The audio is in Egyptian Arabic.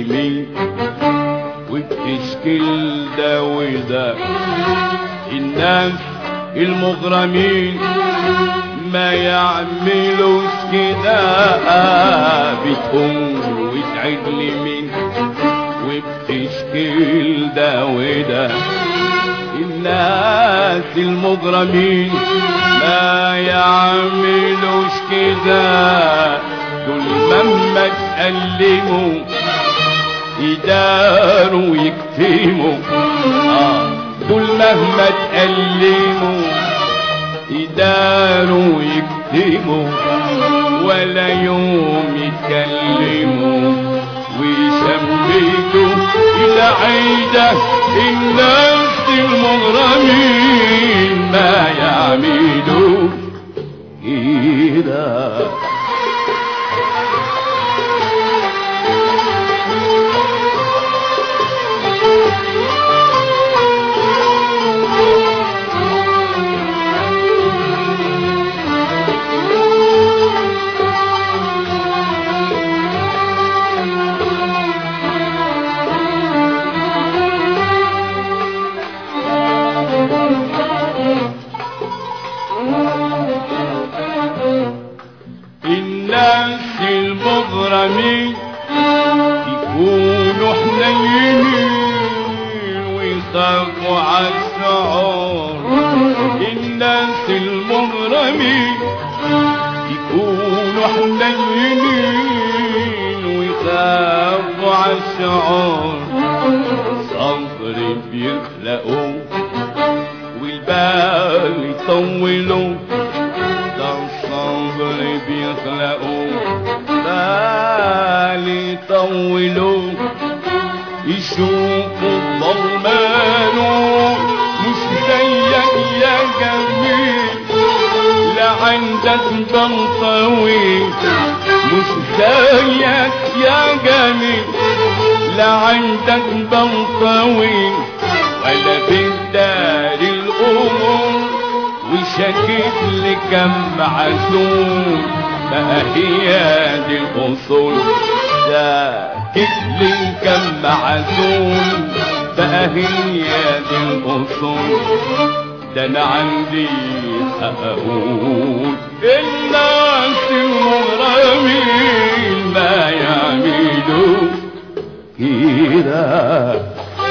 لمين وبتشكل ده وده الناس المغرمين ما يعملوش كده بتقوم وتعيد لمين وبتشكل ده وده الناس المغرمين ما يعملوش كده دول مهما تألموا يداروا يكتموا آه دول مهما تألموا يداروا يكتموا ولا يوم يتكلموا ويثبتوا إلى عيدة الناس المغرمين ما يعملوا كده الناس المغرمين يكونوا حنينين ويخافوا على الشعور الناس المغرمين يكونوا حنينين ويخافوا على الشعور صبر بيخلقوا والبال يطولوا ده الصبر بيخلقوا بال يطولوا يشوفوا ضلمانه مش زيك يا جميل لا عندك بلطوي مش زيك يا جميل لا عندك بلطوي ولا في دار الأمور وشكيت لكم معزول ما هي دي الأصول شكيت لكم معزول بقى هي دي الأصول ده أنا عندي أقول الناس المغرمين ما يعملوا كده